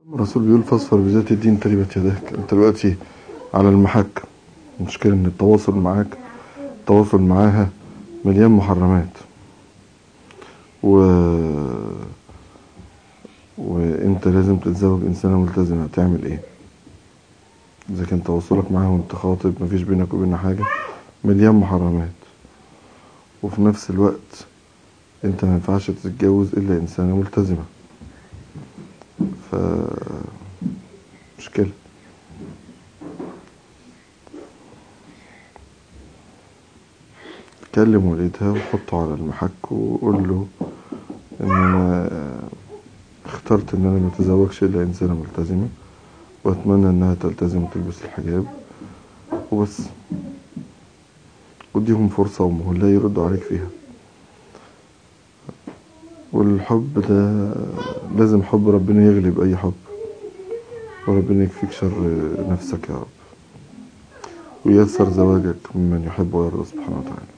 الرسول بيقول فاصفر بذات الدين تربت يداك انت دلوقتي على المحك المشكلة ان التواصل معاك التواصل معاها مليان محرمات و وانت لازم تتزوج انسانة ملتزمة تعمل ايه اذا كان تواصلك معاها وانت خاطب مفيش بينك وبينها حاجة مليان محرمات وفي نفس الوقت انت ما ينفعش تتجوز الا انسانة ملتزمة ف مشكلة كلم والدها وحطه على المحك وقول له ان انا اخترت ان انا ما اتزوجش الا انسانة ملتزمة واتمنى انها تلتزم وتلبس الحجاب وبس وديهم فرصة ومهلة يردوا عليك فيها والحب ده لازم حب ربنا يغلب أي حب وربنا يكفيك شر نفسك يا رب وييسر زواجك ممن يحب ويرضى سبحانه وتعالى